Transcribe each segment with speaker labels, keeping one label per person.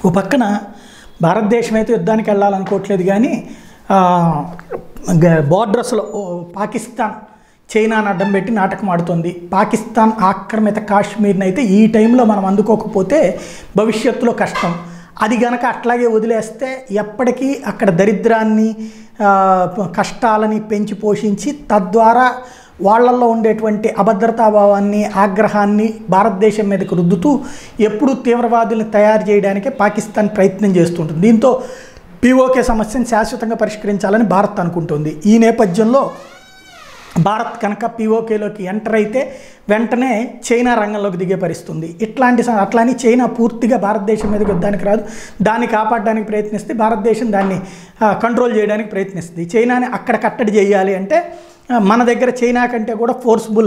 Speaker 1: ఓ పక్కన భారతదేశం అయితే యుద్ధానికి వెళ్ళాలనుకోవట్లేదు కానీ బార్డర్స్లో పాకిస్తాన్ చైనాను అడ్డం పెట్టి నాటకం ఆడుతుంది పాకిస్తాన్ ఆక్రమిత కాశ్మీర్ని అయితే ఈ టైంలో మనం అందుకోకపోతే భవిష్యత్తులో కష్టం అది గనక అట్లాగే వదిలేస్తే ఎప్పటికీ అక్కడ దరిద్రాన్ని ఆ, కష్టాలని పెంచి పోషించి తద్వారా వాళ్ళల్లో ఉండేటువంటి అభద్రతాభావాన్ని ఆగ్రహాన్ని భారతదేశం మీదకి రుద్దుతూ ఎప్పుడూ తీవ్రవాదుల్ని తయారు చేయడానికే పాకిస్తాన్ ప్రయత్నం చేస్తుంటుంది దీంతో పీఓకే సమస్యను శాశ్వతంగా పరిష్కరించాలని భారత్ అనుకుంటుంది ఈ నేపథ్యంలో భారత్ కనుక పీఓకేలోకి ఎంటర్ అయితే వెంటనే చైనా రంగంలోకి దిగే పరిస్థితుంది ఇట్లాంటి స- అట్లాని చైనా పూర్తిగా భారతదేశం మీదకి యుద్ధానికి రాదు దాన్ని కాపాడడానికి ప్రయత్నిస్తే భారతదేశం దాన్ని ఆ, కంట్రోల్ చేయడానికి ప్రయత్నిస్తుంది చైనాని అక్కడ కట్టడి చేయాలి అంటే ఆ, మన దగ్గర చైనా కంటే కూడా ఫోర్స్బుల్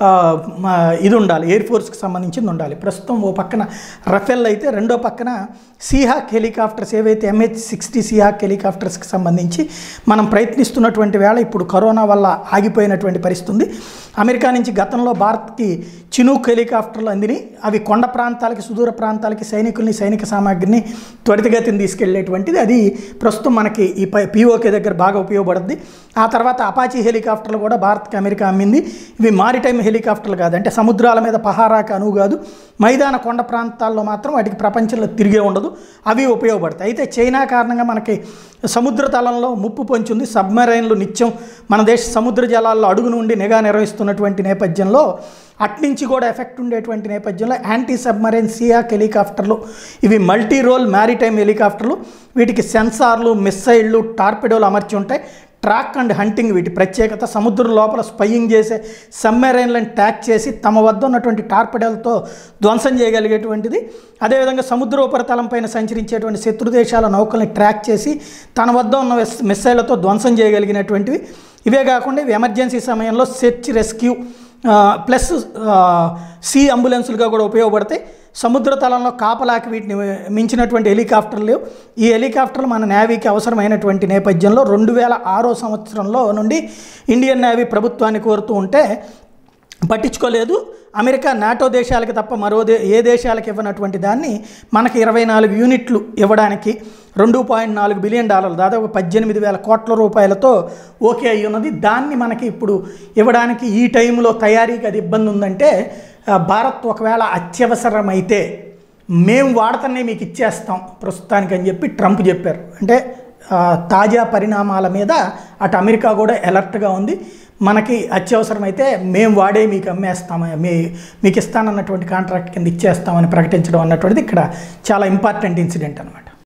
Speaker 1: ఇది ఉండాలి ఎయిర్ ఫోర్స్కి సంబంధించింది ఉండాలి ప్రస్తుతం ఓ పక్కన రఫెల్ అయితే రెండో పక్కన సీహాక్ హెలికాప్టర్స్ ఏవైతే ఎంహెచ్ సిక్స్టీ సీహాక్ హెలికాప్టర్స్కి సంబంధించి మనం ప్రయత్నిస్తున్నటువంటి వేళ ఇప్పుడు కరోనా వల్ల ఆగిపోయినటువంటి పరిస్థితి ఉంది అమెరికా నుంచి గతంలో భారత్కి చినూక్ హెలికాప్టర్లు అందిని అవి కొండ ప్రాంతాలకి సుదూర ప్రాంతాలకి సైనికుల్ని సైనిక సామాగ్రిని త్వరితగతిని తీసుకెళ్లేటువంటిది అది ప్రస్తుతం మనకి ఈ పిఓకే దగ్గర బాగా ఉపయోగపడుద్ది ఆ తర్వాత అపాచీ హెలికాప్టర్లు కూడా భారత్కి అమెరికా అమ్మింది ఇవి మారిటైమ్ హెలికాప్టర్లు కాదు అంటే సముద్రాల మీద పహారాకి అనువు కాదు మైదాన కొండ ప్రాంతాల్లో మాత్రం వాటికి ప్రపంచంలో తిరిగే ఉండదు అవి ఉపయోగపడతాయి అయితే చైనా కారణంగా మనకి సముద్ర తలంలో ముప్పు పొంచుంది సబ్మెరైన్లు నిత్యం మన దేశ సముద్ర జలాల్లో అడుగు నుండి నిఘా నిర్వహిస్తున్నటువంటి నేపథ్యంలో అట్నుంచి కూడా ఎఫెక్ట్ ఉండేటువంటి నేపథ్యంలో యాంటీ సబ్మరైన్ సియాక్ హెలికాప్టర్లు ఇవి మల్టీ రోల్ మ్యారిటైమ్ హెలికాప్టర్లు వీటికి సెన్సార్లు మిస్సైళ్ళు టార్పిడోలు అమర్చి ఉంటాయి ట్రాక్ అండ్ హంటింగ్ వీటి ప్రత్యేకత సముద్రం లోపల స్పయింగ్ చేసే సబ్మెరైన్లను ట్యాక్ చేసి తమ వద్ద ఉన్నటువంటి టార్పిడోలతో ధ్వంసం చేయగలిగేటువంటిది అదేవిధంగా సముద్ర ఉపరితలం పైన సంచరించేటువంటి శత్రు దేశాల నౌకల్ని ట్రాక్ చేసి తన వద్ద ఉన్న మిస్- మిస్సైళ్లతో ధ్వంసం చేయగలిగినటువంటివి ఇవే కాకుండా ఇవి ఎమర్జెన్సీ సమయంలో సెర్చ్ రెస్క్యూ ఆ, ప్లస్ ఆ, సీ అంబులెన్సులుగా కూడా ఉపయోగపడతాయి సముద్ర తలంలో కాపలాకి వీటిని మించినటువంటి హెలికాప్టర్లు ఈ హెలికాప్టర్లు మన నేవీకి అవసరమైనటువంటి నేపథ్యంలో రెండు వేల ఆరో సంవత్సరంలో నుండి ఇండియన్ నేవీ ప్రభుత్వాన్ని కోరుతూ ఉంటే పట్టించుకోలేదు అమెరికా నాటో దేశాలకి తప్ప మరో దే ఏ దేశాలకు ఇవ్వనటువంటి దాన్ని మనకి ఇరవై నాలుగు యూనిట్లు ఇవ్వడానికి రెండు పాయింట్ నాలుగు బిలియన్ డాలర్లు దాదాపు పద్దెనిమిది వేల కోట్ల రూపాయలతో ఓకే అయి ఉన్నది దాన్ని మనకి ఇప్పుడు ఇవ్వడానికి ఈ టైంలో తయారీకి అది ఇబ్బంది ఉందంటే ఆ, భారత్ ఒకవేళ అత్యవసరమైతే మేము వాడతానే మీకు ఇచ్చేస్తాం ప్రస్తుతానికి అని చెప్పి ట్రంప్ చెప్పారు అంటే ఆ, తాజా పరిణామాల మీద అటు అమెరికా కూడా అలర్ట్గా ఉంది మనకి అత్యవసరమైతే మేము వాడే మీకు అమ్మేస్తాము మీ మీకు ఇస్తానన్నటువంటి కాంట్రాక్ట్ కింద ఇచ్చేస్తామని ప్రకటించడం అన్నటువంటిది ఇక్కడ చాలా ఇంపార్టెంట్ ఇన్సిడెంట్ అనమాట